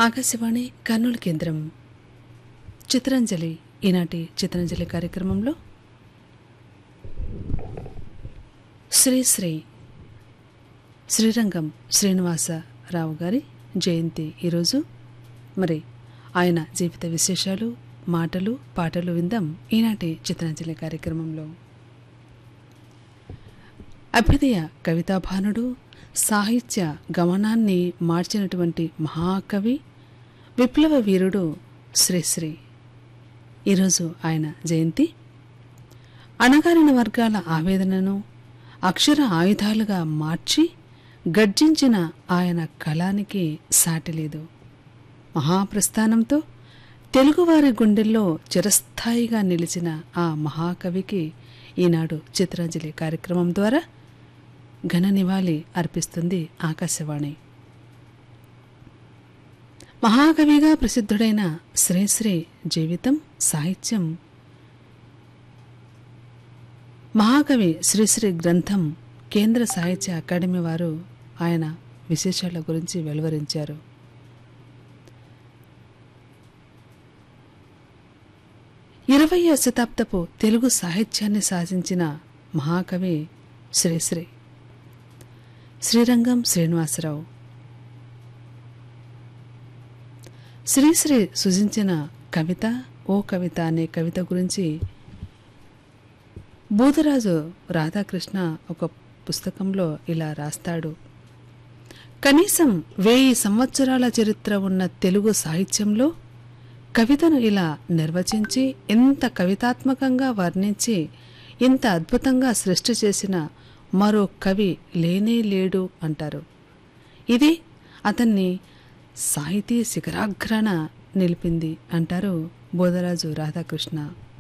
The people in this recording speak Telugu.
ఆకాశవాణి కర్నూలు కేంద్రం చిత్రాంజలి ఈనాటి చిత్రాంజలి కార్యక్రమంలో శ్రీ శ్రీ శ్రీరంగం శ్రీనివాసరావు గారి జయంతి ఈరోజు మరి ఆయన జీవిత విశేషాలు మాటలు పాటలు విందాం ఈనాటి చిత్రాంజలి కార్యక్రమంలో అభ్యుదయ కవితాభానుడు సాహిత్య గమనాన్ని మార్చినటువంటి మహాకవి విప్లవ వీరుడు శ్రీశ్రీ ఈరోజు ఆయన జయంతి అణగారిన వర్గాల ఆవేదనను అక్షర ఆయుధాలుగా మార్చి గర్జించిన ఆయన కళానికి సాటి లేదు మహాప్రస్థానంతో తెలుగువారి గుండెల్లో చిరస్థాయిగా నిలిచిన ఆ మహాకవికి ఈనాడు చిత్రాంజలి కార్యక్రమం ద్వారా ఘన నివాళి అర్పిస్తుంది ఆకాశవాణి మహాకవిగా ప్రసిద్ధుడైన శ్రీశ్రీ జీవితం సాహిత్యం మహాకవి శ్రీశ్రీ గ్రంథం కేంద్ర సాహిత్య అకాడమీ వారు ఆయన విశేషాల గురించి వెలువరించారు ఇరవయో శతాబ్దపు తెలుగు సాహిత్యాన్ని సాధించిన మహాకవి శ్రీశ్రీ శ్రీరంగం శ్రీనివాసరావు శ్రీశ్రీ సృజించిన కవిత ఓ కవిత అనే కవిత గురించి బూదరాజు రాధాకృష్ణ ఒక పుస్తకంలో ఇలా రాస్తాడు కనీసం వెయ్యి సంవత్సరాల చరిత్ర ఉన్న తెలుగు సాహిత్యంలో కవితను ఇలా నిర్వచించి ఎంత కవితాత్మకంగా వర్ణించి ఇంత అద్భుతంగా సృష్టి చేసిన మరో కవి లేనే లేడు అంటారు ఇది అతన్ని సాహితీ శిఖరాగ్రాన నిలిపింది అంటారు బోధరాజు రాధాకృష్ణ